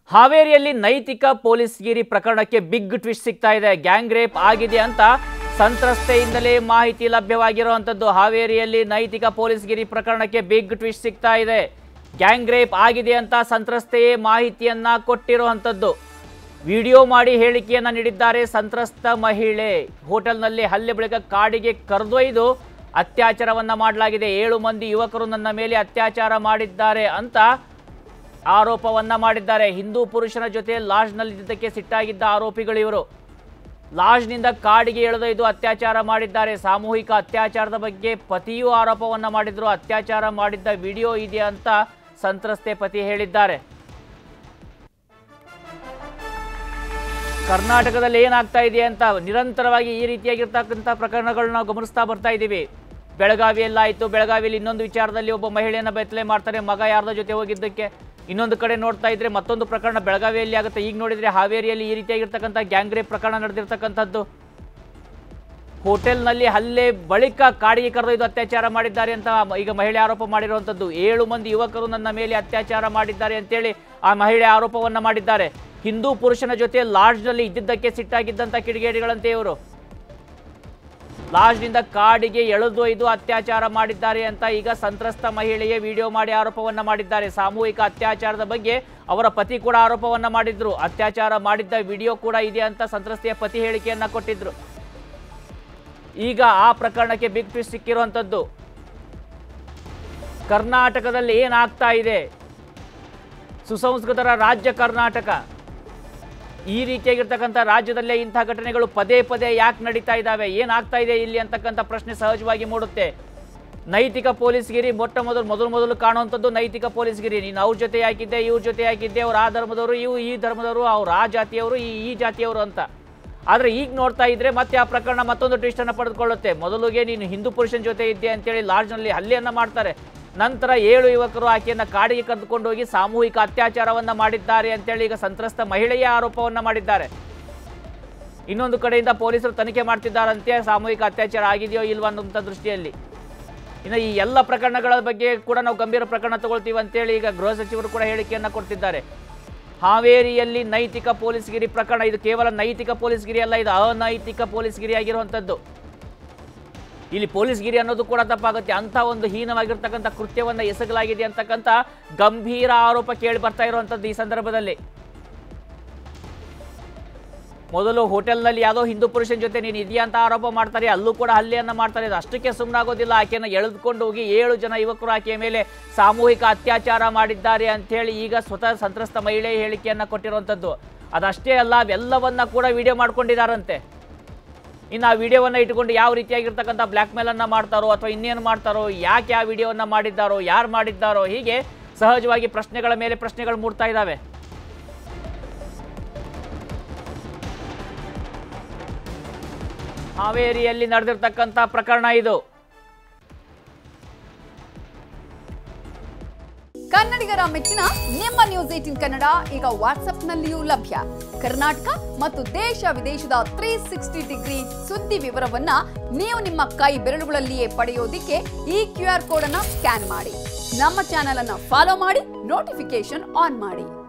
ಹಾವೇರಿಯಲ್ಲಿ ನೈತಿಕ ಪೊಲೀಸ್ಗಿರಿ ಪ್ರಕರಣಕ್ಕೆ ಬಿಗ್ ಟ್ವಿಸ್ಟ್ ಸಿಗ್ತಾ ಇದೆ ಗ್ಯಾಂಗ್ ರೇಪ್ ಆಗಿದೆ ಅಂತ ಸಂತ್ರಸ್ತೆಯಿಂದಲೇ ಮಾಹಿತಿ ಲಭ್ಯವಾಗಿರುವಂಥದ್ದು ಹಾವೇರಿಯಲ್ಲಿ ನೈತಿಕ ಪೊಲೀಸ್ಗಿರಿ ಪ್ರಕರಣಕ್ಕೆ ಬಿಗ್ ಟ್ವಿಸ್ಟ್ ಸಿಗ್ತಾ ಇದೆ ಗ್ಯಾಂಗ್ ರೇಪ್ ಆಗಿದೆ ಅಂತ ಸಂತ್ರಸ್ತೆಯೇ ಮಾಹಿತಿಯನ್ನ ಕೊಟ್ಟಿರುವಂಥದ್ದು ವಿಡಿಯೋ ಮಾಡಿ ಹೇಳಿಕೆಯನ್ನ ನೀಡಿದ್ದಾರೆ ಸಂತ್ರಸ್ತ ಮಹಿಳೆ ಹೋಟೆಲ್ನಲ್ಲಿ ಹಲ್ಲೆ ಬಳಿಕ ಕಾಡಿಗೆ ಕರೆದೊಯ್ದು ಅತ್ಯಾಚಾರವನ್ನ ಮಾಡಲಾಗಿದೆ ಏಳು ಮಂದಿ ಯುವಕರು ನನ್ನ ಮೇಲೆ ಅತ್ಯಾಚಾರ ಮಾಡಿದ್ದಾರೆ ಅಂತ ಆರೋಪವನ್ನ ಮಾಡಿದ್ದಾರೆ ಹಿಂದೂ ಪುರುಷನ ಜೊತೆ ಲಾಡ್ಜ್ನಲ್ಲಿದ್ದಕ್ಕೆ ಸಿಟ್ಟಾಗಿದ್ದ ಆರೋಪಿಗಳು ಇವರು ಲಾಡ್ಜ್ನಿಂದ ಕಾಡಿಗೆ ಎಳೆದೊಯ್ದು ಅತ್ಯಾಚಾರ ಮಾಡಿದ್ದಾರೆ ಸಾಮೂಹಿಕ ಅತ್ಯಾಚಾರದ ಬಗ್ಗೆ ಪತಿಯೂ ಆರೋಪವನ್ನ ಮಾಡಿದ್ರು ಅತ್ಯಾಚಾರ ಮಾಡಿದ್ದ ವಿಡಿಯೋ ಇದೆ ಅಂತ ಸಂತ್ರಸ್ತೆ ಪತಿ ಹೇಳಿದ್ದಾರೆ ಕರ್ನಾಟಕದಲ್ಲಿ ಏನಾಗ್ತಾ ಇದೆ ಅಂತ ನಿರಂತರವಾಗಿ ಈ ರೀತಿಯಾಗಿರ್ತಕ್ಕಂಥ ಪ್ರಕರಣಗಳನ್ನ ನಾವು ಗಮನಿಸ್ತಾ ಬರ್ತಾ ಇದ್ದೀವಿ ಬೆಳಗಾವಿಯಲ್ಲಾಯಿತು ಬೆಳಗಾವಿಯಲ್ಲಿ ಇನ್ನೊಂದು ವಿಚಾರದಲ್ಲಿ ಒಬ್ಬ ಮಹಿಳೆಯನ್ನ ಬೆತ್ತಲೆ ಮಾಡ್ತಾರೆ ಮಗ ಯಾರ್ದೋ ಜೊತೆ ಹೋಗಿದ್ದಕ್ಕೆ ಇನ್ನೊಂದು ಕಡೆ ನೋಡ್ತಾ ಇದ್ರೆ ಮತ್ತೊಂದು ಪ್ರಕರಣ ಬೆಳಗಾವಿಯಲ್ಲಿ ಆಗುತ್ತೆ ಈಗ ನೋಡಿದ್ರೆ ಹಾವೇರಿಯಲ್ಲಿ ಈ ರೀತಿಯಾಗಿರ್ತಕ್ಕಂಥ ಗ್ಯಾಂಗ್ ರೇಪ್ ಪ್ರಕರಣ ನಡೆದಿರ್ತಕ್ಕಂಥದ್ದು ಹೋಟೆಲ್ನಲ್ಲಿ ಹಲ್ಲೆ ಬಳಿಕ ಕಾಡಿಗೆ ಕರೆದೊಯ್ದು ಅತ್ಯಾಚಾರ ಮಾಡಿದ್ದಾರೆ ಅಂತ ಈಗ ಮಹಿಳೆ ಆರೋಪ ಮಾಡಿರುವಂಥದ್ದು ಏಳು ಮಂದಿ ಯುವಕರು ನನ್ನ ಮೇಲೆ ಅತ್ಯಾಚಾರ ಮಾಡಿದ್ದಾರೆ ಅಂತೇಳಿ ಆ ಮಹಿಳೆ ಆರೋಪವನ್ನ ಮಾಡಿದ್ದಾರೆ ಹಿಂದೂ ಪುರುಷನ ಜೊತೆ ಲಾಡ್ಜ್ನಲ್ಲಿ ಇದ್ದಿದ್ದಕ್ಕೆ ಸಿಟ್ಟಾಗಿದ್ದಂಥ ಕಿಡಿಗೇಡಿಗಳಂತೆ ಇವರು ಲಾಡ್ಜ್ನಿಂದ ಕಾಡಿಗೆ ಎಳೆದೊಯ್ದು ಅತ್ಯಾಚಾರ ಮಾಡಿದ್ದಾರೆ ಅಂತ ಈಗ ಸಂತ್ರಸ್ತ ಮಹಿಳೆಯೇ ವಿಡಿಯೋ ಮಾಡಿ ಆರೋಪವನ್ನ ಮಾಡಿದ್ದಾರೆ ಸಾಮೂಹಿಕ ಅತ್ಯಾಚಾರದ ಬಗ್ಗೆ ಅವರ ಪತಿ ಕೂಡ ಆರೋಪವನ್ನ ಮಾಡಿದ್ರು ಅತ್ಯಾಚಾರ ಮಾಡಿದ್ದ ವಿಡಿಯೋ ಕೂಡ ಇದೆ ಅಂತ ಸಂತ್ರಸ್ತೆಯ ಪತಿ ಹೇಳಿಕೆಯನ್ನ ಕೊಟ್ಟಿದ್ರು ಈಗ ಆ ಪ್ರಕರಣಕ್ಕೆ ಬಿಗ್ ಟ್ವಿಸ್ಟ್ ಸಿಕ್ಕಿರುವಂಥದ್ದು ಕರ್ನಾಟಕದಲ್ಲಿ ಏನಾಗ್ತಾ ಇದೆ ಸುಸಂಸ್ಕೃತರ ರಾಜ್ಯ ಕರ್ನಾಟಕ ಈ ರೀತಿಯಾಗಿರ್ತಕ್ಕಂಥ ರಾಜ್ಯದಲ್ಲೇ ಇಂಥ ಘಟನೆಗಳು ಪದೇ ಪದೇ ಯಾಕೆ ನಡೀತಾ ಇದ್ದಾವೆ ಏನಾಗ್ತಾ ಇದೆ ಇಲ್ಲಿ ಅಂತಕ್ಕಂಥ ಪ್ರಶ್ನೆ ಸಹಜವಾಗಿ ಮೂಡುತ್ತೆ ನೈತಿಕ ಪೊಲೀಸ್ಗಿರಿ ಮೊಟ್ಟ ಮೊದಲು ಮೊದಲು ಮೊದಲು ಕಾಣುವಂಥದ್ದು ನೈತಿಕ ಪೊಲೀಸ್ಗಿರಿ ನೀನು ಅವ್ರ ಜೊತೆ ಯಾಕಿದ್ದೆ ಇವ್ರ ಜೊತೆ ಯಾಕಿದ್ದೆ ಅವ್ರು ಆ ಧರ್ಮದವರು ಇವು ಈ ಧರ್ಮದವರು ಅವ್ರು ಆ ಜಾತಿಯವರು ಈ ಈ ಜಾತಿಯವರು ಅಂತ ಆದರೆ ಈಗ ನೋಡ್ತಾ ಇದ್ರೆ ಮತ್ತೆ ಆ ಪ್ರಕರಣ ಮತ್ತೊಂದು ಟ್ವಿಸ್ಟ್ ಅನ್ನು ಪಡೆದುಕೊಳ್ಳುತ್ತೆ ಮೊದಲಿಗೆ ನೀನು ಹಿಂದೂ ಪುರುಷನ ಜೊತೆ ಇದ್ದೆ ಅಂತೇಳಿ ಲಾಡ್ಜ್ನಲ್ಲಿ ಹಲ್ಲೆಯನ್ನ ಮಾಡ್ತಾರೆ ನಂತರ ಏಳು ಯುವಕರು ಆಕೆಯನ್ನ ಕಾಡಿಗೆ ಕರೆದುಕೊಂಡು ಹೋಗಿ ಸಾಮೂಹಿಕ ಅತ್ಯಾಚಾರವನ್ನ ಮಾಡಿದ್ದಾರೆ ಅಂತೇಳಿ ಈಗ ಸಂತ್ರಸ್ತ ಮಹಿಳೆಯ ಆರೋಪವನ್ನ ಮಾಡಿದ್ದಾರೆ ಇನ್ನೊಂದು ಕಡೆಯಿಂದ ಪೊಲೀಸರು ತನಿಖೆ ಮಾಡ್ತಿದ್ದಾರಂತೆ ಸಾಮೂಹಿಕ ಅತ್ಯಾಚಾರ ಆಗಿದೆಯೋ ಇಲ್ವಾ ಅನ್ನುವಂಥ ದೃಷ್ಟಿಯಲ್ಲಿ ಇನ್ನು ಈ ಎಲ್ಲ ಪ್ರಕರಣಗಳ ಬಗ್ಗೆ ಕೂಡ ನಾವು ಗಂಭೀರ ಪ್ರಕರಣ ತಗೊಳ್ತೀವಿ ಅಂತೇಳಿ ಈಗ ಗೃಹ ಸಚಿವರು ಕೂಡ ಹೇಳಿಕೆಯನ್ನ ಕೊಡ್ತಿದ್ದಾರೆ ಹಾವೇರಿಯಲ್ಲಿ ನೈತಿಕ ಪೊಲೀಸ್ಗಿರಿ ಪ್ರಕರಣ ಇದು ಕೇವಲ ನೈತಿಕ ಪೊಲೀಸ್ಗಿರಿ ಅಲ್ಲ ಇದು ಅನೈತಿಕ ಪೊಲೀಸ್ಗಿರಿ ಆಗಿರುವಂಥದ್ದು ಇಲ್ಲಿ ಪೊಲೀಸ್ಗಿರಿ ಅನ್ನೋದು ಕೂಡ ತಪ್ಪಾಗುತ್ತೆ ಅಂಥ ಒಂದು ಹೀನವಾಗಿರ್ತಕ್ಕಂಥ ಕೃತ್ಯವನ್ನ ಎಸಗಲಾಗಿದೆ ಅಂತಕ್ಕಂಥ ಗಂಭೀರ ಆರೋಪ ಕೇಳಿ ಬರ್ತಾ ಇರುವಂಥದ್ದು ಈ ಸಂದರ್ಭದಲ್ಲಿ ಮೊದಲು ಹೋಟೆಲ್ನಲ್ಲಿ ಯಾವುದೋ ಹಿಂದೂ ಪುರುಷನ ಜೊತೆ ನೀನು ಇದೆಯಾ ಅಂತ ಆರೋಪ ಮಾಡ್ತಾರೆ ಅಲ್ಲೂ ಕೂಡ ಹಲ್ಲೆಯನ್ನ ಮಾಡ್ತಾರೆ ಇದು ಅಷ್ಟಕ್ಕೆ ಸುಮ್ಮನಾಗೋದಿಲ್ಲ ಆಕೆಯನ್ನು ಎಳೆದುಕೊಂಡು ಹೋಗಿ ಏಳು ಜನ ಯುವಕರು ಆಕೆಯ ಮೇಲೆ ಸಾಮೂಹಿಕ ಅತ್ಯಾಚಾರ ಮಾಡಿದ್ದಾರೆ ಅಂಥೇಳಿ ಈಗ ಸ್ವತಃ ಸಂತ್ರಸ್ತ ಮಹಿಳೆ ಹೇಳಿಕೆಯನ್ನ ಕೊಟ್ಟಿರುವಂಥದ್ದು ಅದಷ್ಟೇ ಅಲ್ಲ ಅವೆಲ್ಲವನ್ನ ಕೂಡ ವಿಡಿಯೋ ಮಾಡ್ಕೊಂಡಿದ್ದಾರಂತೆ ಇನ್ನು ಆ ವಿಡಿಯೋವನ್ನ ಇಟ್ಕೊಂಡು ಯಾವ ರೀತಿಯಾಗಿರ್ತಕ್ಕಂಥ ಬ್ಲ್ಯಾಕ್ ಮೇಲನ್ನು ಮಾಡ್ತಾರೋ ಅಥವಾ ಇನ್ನೇನು ಮಾಡ್ತಾರೋ ಯಾಕೆ ಆ ವಿಡಿಯೋವನ್ನ ಮಾಡಿದ್ದಾರೋ ಯಾರು ಮಾಡಿದ್ದಾರೋ ಹೀಗೆ ಸಹಜವಾಗಿ ಪ್ರಶ್ನೆಗಳ ಮೇಲೆ ಪ್ರಶ್ನೆಗಳು ಮೂಡ್ತಾ ಇದ್ದಾವೆ ಹಾವೇರಿಯಲ್ಲಿ ನಡೆದಿರ್ತಕ್ಕಂಥ ಪ್ರಕರಣ ಇದು ಕನ್ನಡಿಗರ ಮೆಚ್ಚಿನ ನಿಮ್ಮ ನ್ಯೂಸ್ ಏಟಿನ್ ಕನ್ನಡ ಈಗ ವಾಟ್ಸ್ಆಪ್ನಲ್ಲಿಯೂ ಲಭ್ಯ ಕರ್ನಾಟಕ ಮತ್ತು ದೇಶ ವಿದೇಶದ ತ್ರೀ ಸಿಕ್ಸ್ಟಿ ಡಿಗ್ರಿ ಸುದ್ದಿ ವಿವರವನ್ನ ನೀವು ನಿಮ್ಮ ಕೈ ಬೆರಳುಗಳಲ್ಲಿಯೇ ಪಡೆಯೋದಿಕ್ಕೆ ಈ ಕ್ಯೂ ಆರ್ ಕೋಡ್ ಅನ್ನ ಸ್ಕ್ಯಾನ್ ಮಾಡಿ ನಮ್ಮ ಚಾನೆಲ್ ಅನ್ನ ಫಾಲೋ ಮಾಡಿ ನೋಟಿಫಿಕೇಶನ್ ಆನ್ ಮಾಡಿ